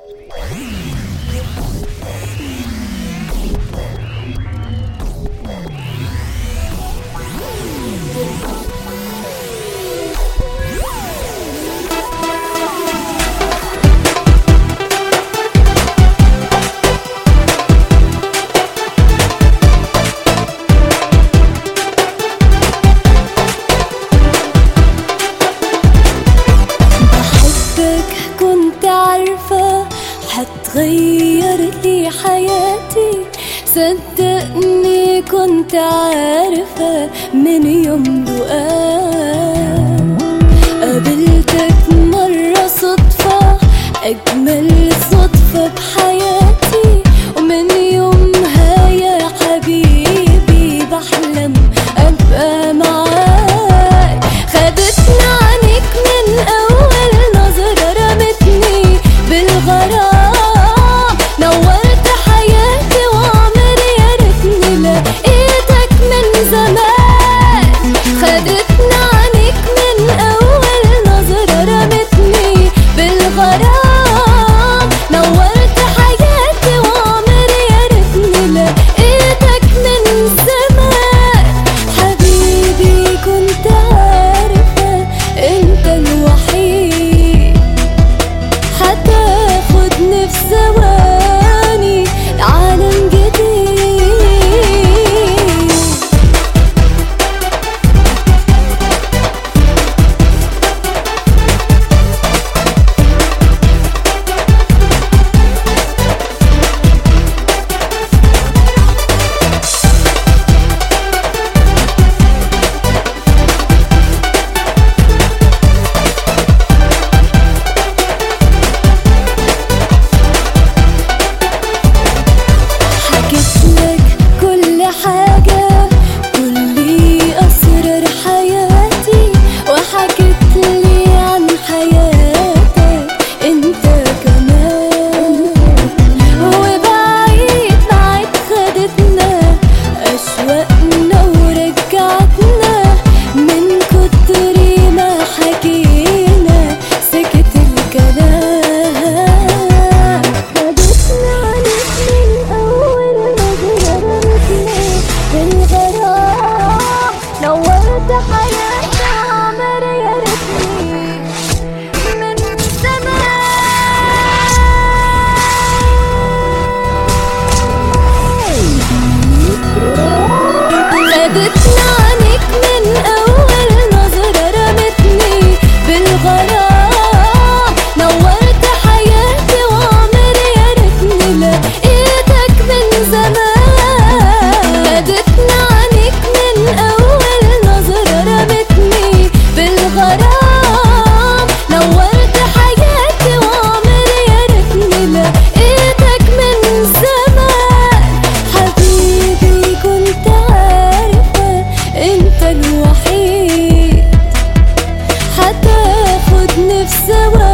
بحبك كنت عارفة هتغير لي حياتي صدقني كنت عارفة من يوم لقاك قابلتك مرة صدفة أجمل صدفة بحياتي ومن يومها يا حبيبي بحلم أبقى معاك خدتني عنك من أول نظرة رمتني بالغرام نورت حياتي وعمري يا ريتني لقيتك من زمان خدتني عنك من أول نظرة رمتني بالغرام نورت حياتي وعمري يا ريتني لقيتك من زمان حبيبي كنت عارفة انت الوحيد هتاخدني في ثواني لعالم جديد حكيت لك كل حاجة كل أسرار حياتي وحكيت لي عن حياتك انت كمان وبعيد معاك خدتنا أشواقنا ورجعتنا من كتر ما حكينا سكت الكلام خدتنا عليك من أول نظرة رمتنا بالغرام نورت حياتي عمري يا ريتني من زمان خدتنا عنك من أول نظرة رمتني بالغرام نورت حياتي وعمري يا ريتني لقيتك من زمان خدتنا عنك من أول نظرة رمتني بالغرام نورت حياتي وعمري يا ريتني لقيتك من زمان حبيبي كنت عارفة انت الوحيد هتاخدني في ثواني